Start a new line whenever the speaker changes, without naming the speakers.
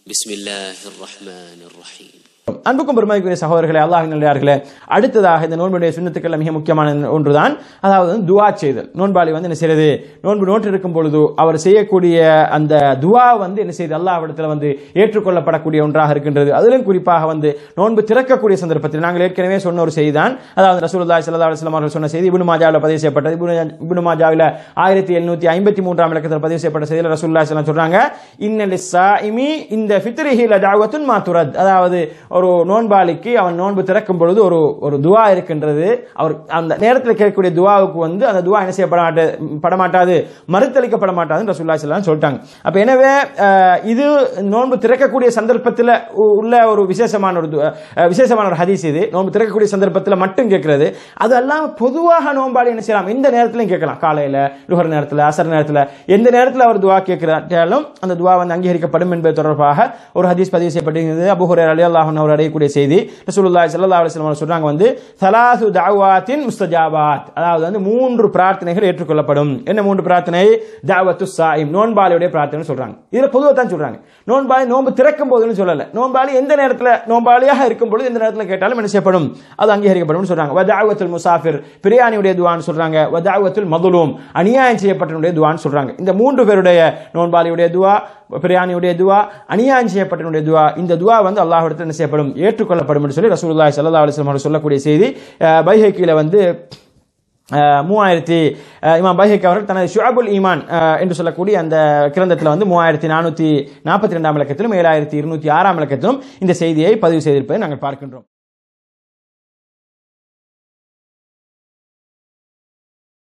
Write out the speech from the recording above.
بسم الله الرحمن الرحيم
அன்புக்கும் பெருமதிக்குரிய சகோதரர்களே அல்லாஹ் நல்லார்களே அடுத்ததாக இந்த நோன்புடைய சுண்ணத்துக்கள் மிக முக்கியமான ஒன்றுதான் அதாவது வந்து துவா செய்தல் நோன்பாளி வந்து என்ன செய்யறது நோன்பு நோட்டு இருக்கும் பொழுது அவர் செய்யக்கூடிய அந்த துவா வந்து என்ன செய்யுது அல்லாஹ்விடத்தில் வந்து ஏற்றுக்கொள்ளப்படக்கூடிய ஒன்றாக இருக்கின்றது அதிலும் குறிப்பாக வந்து நோன்பு திறக்கக்கூடிய சந்தர்ப்பத்தில் நாங்கள் ஏற்கனவே சொன்ன ஒரு செய்திதான் அதாவது ரசூலுல்லாஹி ஸல்லல்லாஹு அலைஹி வஸல்லம் அவர்கள் சொன்ன செய்தி இப்னு மாஜாவில் பதிவு செய்யப்பட்டது இப்னு- இப்னு மாஜாவில் ஆயிரத்தி எழுநூத்தி ஐம்பத்தி மூன்றாம் இலக்கத்தில் பதிவு செய்யப்பட்ட செய்தியில் ரசூலுல்லாஹி ஸல்லல்லாஹு அலைஹி வஸல்லம் சொல்றாங்க இன்னல் ஸாயிமி இந்த ஃபித்ரிஹி லதஅவத்துன் மா துரத் அதாவது ஒரு நோன்பாளிக்கு அவன் நோன்பு திறக்கும் பொழுது ஒரு ஒரு துவா இருக்கின்றது அவர் அந்த நேரத்தில் கேட்கக்கூடிய துவாவுக்கு வந்து அந்த துவா என்ன செய்யப்பட மாட்டா படமாட்டாது மறுத்தளிக்கப்பட மாட்டாதுன்னு ரசூலுல்லாஹி ஸல்லல்லாஹு அலைஹி வஸல்லம் சொல்லிட்டாங்க அப்ப எனவே அஹ், இது நோன்பு திறக்கக்கூடிய சந்தர்ப்பத்தில் உள்ள ஒரு விசேஷமான ஒரு து- அஹ், விசேஷமான ஒரு ஹதீஸ் இது நோன்பு திறக்கக்கூடிய சந்தர்ப்பத்தில் மட்டும் கேட்கிறது அது அல்லாம பொதுவாக நோன்பாளி என்ன செய்யலாம் எந்த நேரத்திலையும் கேட்கலாம் காலையில லுகர் நேரத்தில் அசர் நேரத்தில் எந்த நேரத்தில் அவர் துவா கேட்கிறாலும் அந்த துவா வந்து அங்கீகரிக்கப்படும் என்பது தொடர்பாக ஒரு ஹதீஸ் பதிவு செய்யப்பட்டிருக்கிறது அபு ஹுரேரா ரலியல்லாஹு அன்ஹு அவர் அடையக்கூடிய செய்தி ரசூலுல்லாஹி ஸல்லல்லாஹு அலைஹி வஸல்லம் சொல்றாங்க வந்து சலாசு தஅவாத்தின் முஸ்தஜாபாத் அதாவது வந்து மூன்று பிரார்த்தனைகள் ஏற்றுக்கொள்ளப்படும் என்ன மூன்று பிரார்த்தனை தஅவத்து சாயிம் நோன்பாளியுடைய பிரார்த்தனை சொல்றாங்க இதுல பொதுவா தான் சொல்றாங்க நோன்பாளி நோன்பு திறக்கும் போதுன்னு சொல்லல நோன்பாளி எந்த நேரத்தில் நோன்பாளியாக இருக்கும் பொழுது எந்த நேரத்தில் கேட்டாலும் என்ன செய்யப்படும் அது அங்கீகரிக்கப்படும் சொல்றாங்க வதாவத்துல் முசாஃபிர் பிரியாணியுடைய துவான்னு சொல்றாங்க வதாவத்துல் மதுலூம் அநியாயம் செய்யப்பட்டனுடைய துவான்னு சொல்றாங்க இந்த மூன்று பேருடைய நோன்பாளியுடைய துவா பிரியாணியுடைய துவா அநியாயம் செய்யப்பட்டனுடைய துவா இந்த துவா வந்து அல்லாஹ்விடத்தில் என்ன செய்யப்படும் ஏற்றுக்கொள்ளப்படும் என்று சொல்லி ரசூலுல்லாஹி ஸல்லல்லாஹு அலைஹி வஸல்லம் அவர்கள் சொல்லக்கூடிய செய்தி அஹ், பைஹக்கியில வந்து அஹ், மூவாயிரத்தி அஹ், இமாம் பைஹக் அவர்கள் தனது ஷுஅபுல் ஈமான் அஹ், என்று சொல்லக்கூடிய அந்த கிரந்தத்தில் வந்து மூவாயிரத்தி நானூற்றி நாற்பத்தி ரெண்டாம் இலக்கத்திலும் ஏழாயிரத்தி இருநூத்தி ஆறாம் இலக்கத்திலும் இந்த செய்தியை பதிவு செய்திருப்பதை நாங்கள் பார்க்கின்றோம்